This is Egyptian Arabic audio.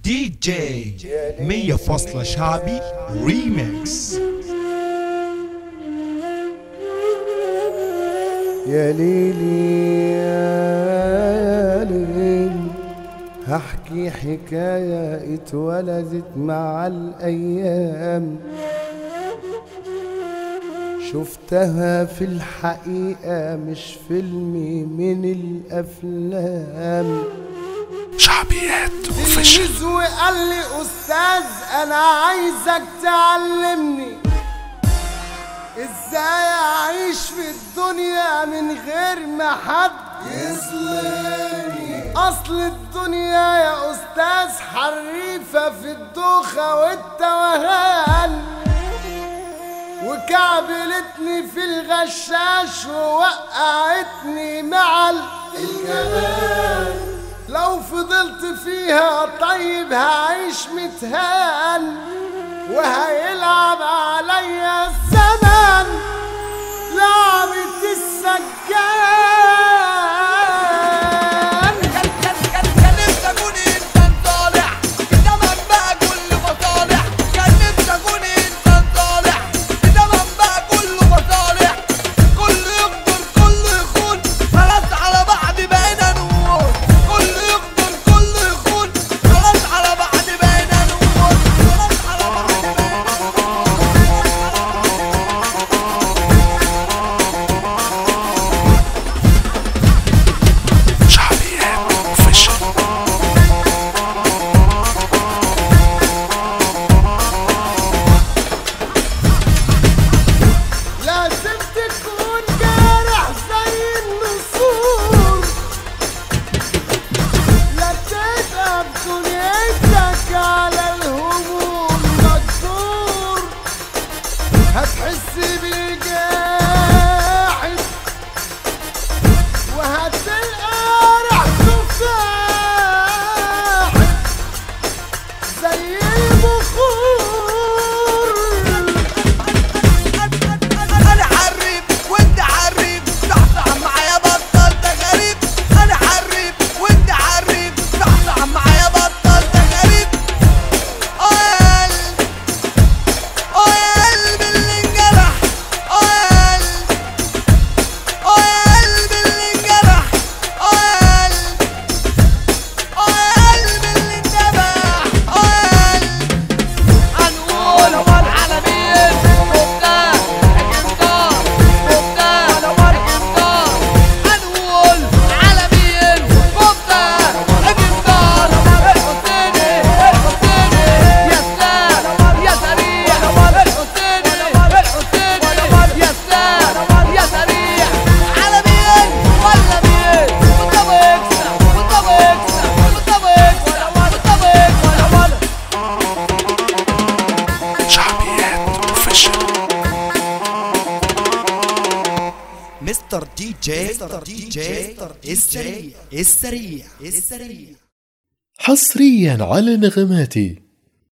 دي جي مية فاصلة شعبي ريميكس يا ليلي يا ليلي هحكي حكاية اتولدت مع الأيام شفتها في الحقيقة مش فيلم من الأفلام شعبيات اوفيشال تلميذ وقال لي أستاذ أنا عايزك تعلمني ازاي اعيش في الدنيا من غير ما حد يظلمني اصل الدنيا يا استاذ حريفة في الدوخة والتوهان وكعبلتني في الغشاش ووقعتني مع الجبال لو فضلت فيها طيب هعيش متهان وهيلعب عليا الزمن لعبة السجان كان كان كان كان نفسي اكون انسان صالح زمان بقى كله مصالح كان نفسي اكون انسان صالح زمان بقى كله مصالح كله يغدر كله يخون خلاص على بعض بقينا نموت كله يغدر كله يخون خلاص على بعض بقينا نموت خلاص على بعض بقينا شعبيات اوفيشال لازم تكون جارح زي النسور لا تبقى بدنيتك على الهموم مجبور هتحس بالجاحد وهتلقى ريحته فاحت زي البخور انا حريف وانت حريف صحصح معايا بطل ده غريب انا حريف وانت حريف صحصح معايا بطل ده غريب اه يا قلب اه يا قلب اللي انجرح اه يا قلب اه يا قلب اللي انجرح اه يا قلب اه يا قلب اللي انتبه اه يا قلب هنقول هو العالمين مفتاح الجمدار مفتاح الجمدار هنقول عالمين مفتاح الجمدار الحسيني الحسيني يا سلام يا سريع الحسيني الحسيني يا سلام يا سريع عالمين ولا مين والطبق يكسب والطبق يكسب والطبق يكسب والطبق يكسب ولا شعبيات اوفيشال مستر دي جي مستر دي جي السريع السريع السريع حصريا على نغماتي